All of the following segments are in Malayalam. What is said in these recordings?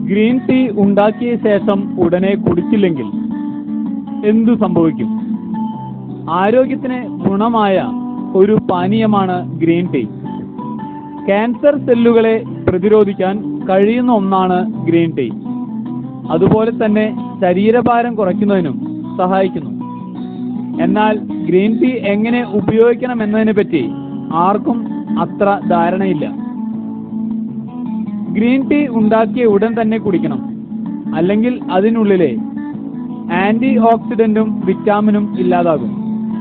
ഗ്രീൻ ടീ ഉണ്ടാക്കിയ ശേഷം ഉടനെ കുടിച്ചില്ലെങ്കിൽ എന്തു സംഭവിക്കും ആരോഗ്യത്തിന് ഗുണമായ ഒരു പാനീയമാണ് ഗ്രീൻ ടീ ക്യാൻസർ സെല്ലുകളെ പ്രതിരോധിക്കാൻ കഴിയുന്ന ഒന്നാണ് ഗ്രീൻ ടീ അതുപോലെ തന്നെ ശരീരഭാരം കുറയ്ക്കുന്നതിനും സഹായിക്കുന്നു എന്നാൽ ഗ്രീൻ ടീ എങ്ങനെ ഉപയോഗിക്കണം എന്നതിനെ പറ്റി ആർക്കും അത്ര ധാരണയില്ല ഗ്രീൻ ടീ ഉണ്ടാക്കിയ ഉടൻ തന്നെ കുടിക്കണം അല്ലെങ്കിൽ അതിനുള്ളിലെ ആന്റി ഓക്സിഡന്റും വിറ്റാമിനും ഇല്ലാതാകും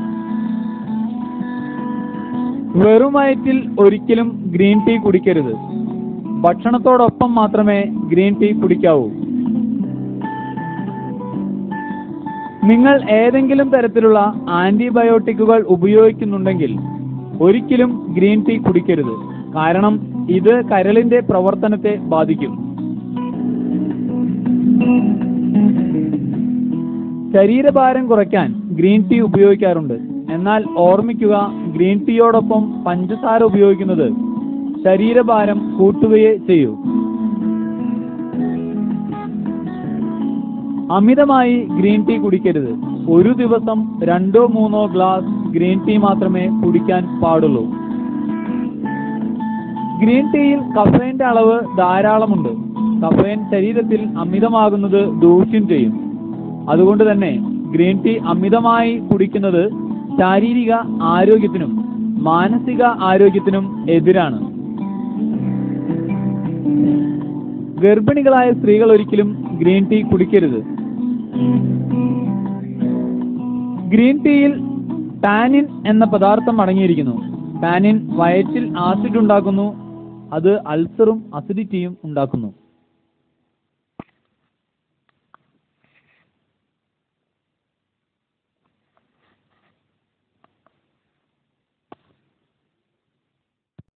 വെറും വയറ്റിൽ ഒരിക്കലും ഗ്രീൻ ടീ കുടിക്കരുത് ഭക്ഷണത്തോടൊപ്പം മാത്രമേ ഗ്രീൻ ടീ കുടിക്കാവൂ നിങ്ങൾ ഏതെങ്കിലും തരത്തിലുള്ള ആന്റിബയോട്ടിക്കുകൾ ഉപയോഗിക്കുന്നുണ്ടെങ്കിൽ ഒരിക്കലും ഗ്രീൻ ടീ കുടിക്കരുത് കാരണം ഇത് കരളിന്റെ പ്രവർത്തനത്തെ ബാധിക്കും ശരീരഭാരം കുറയ്ക്കാൻ ഗ്രീൻ ടീ ഉപയോഗിക്കാറുണ്ട് എന്നാൽ ഓർമ്മിക്കുക ഗ്രീൻ ടീയോടൊപ്പം പഞ്ചസാര ഉപയോഗിക്കുന്നത് ശരീരഭാരം കൂട്ടുകയേ ചെയ്യൂ അമിതമായി ഗ്രീൻ ടീ കുടിക്കരുത് ഒരു ദിവസം രണ്ടോ മൂന്നോ ഗ്ലാസ് ഗ്രീൻ ടീ മാത്രമേ കുടിക്കാൻ പാടുള്ളൂ ഗ്രീൻ ടീയിൽ കഫേന്റെ അളവ് ധാരാളമുണ്ട് കഫേൻ ശരീരത്തിൽ അമിതമാകുന്നത് ദൂഷ്യം ചെയ്യും അതുകൊണ്ട് തന്നെ ഗ്രീൻ ടീ അമിതമായി കുടിക്കുന്നത് ശാരീരിക ആരോഗ്യത്തിനും മാനസിക ആരോഗ്യത്തിനും എതിരാണ് ഗർഭിണികളായ സ്ത്രീകൾ ഒരിക്കലും ഗ്രീൻ ടീ കുടിക്കരുത് ഗ്രീൻ ടീയിൽ ടാനിൻ എന്ന പദാർത്ഥം അടങ്ങിയിരിക്കുന്നു ടാനിൻ വയറ്റിൽ ആസിഡ് ഉണ്ടാക്കുന്നു അത് അൾസറും അസിഡിറ്റിയും ഉണ്ടാക്കുന്നു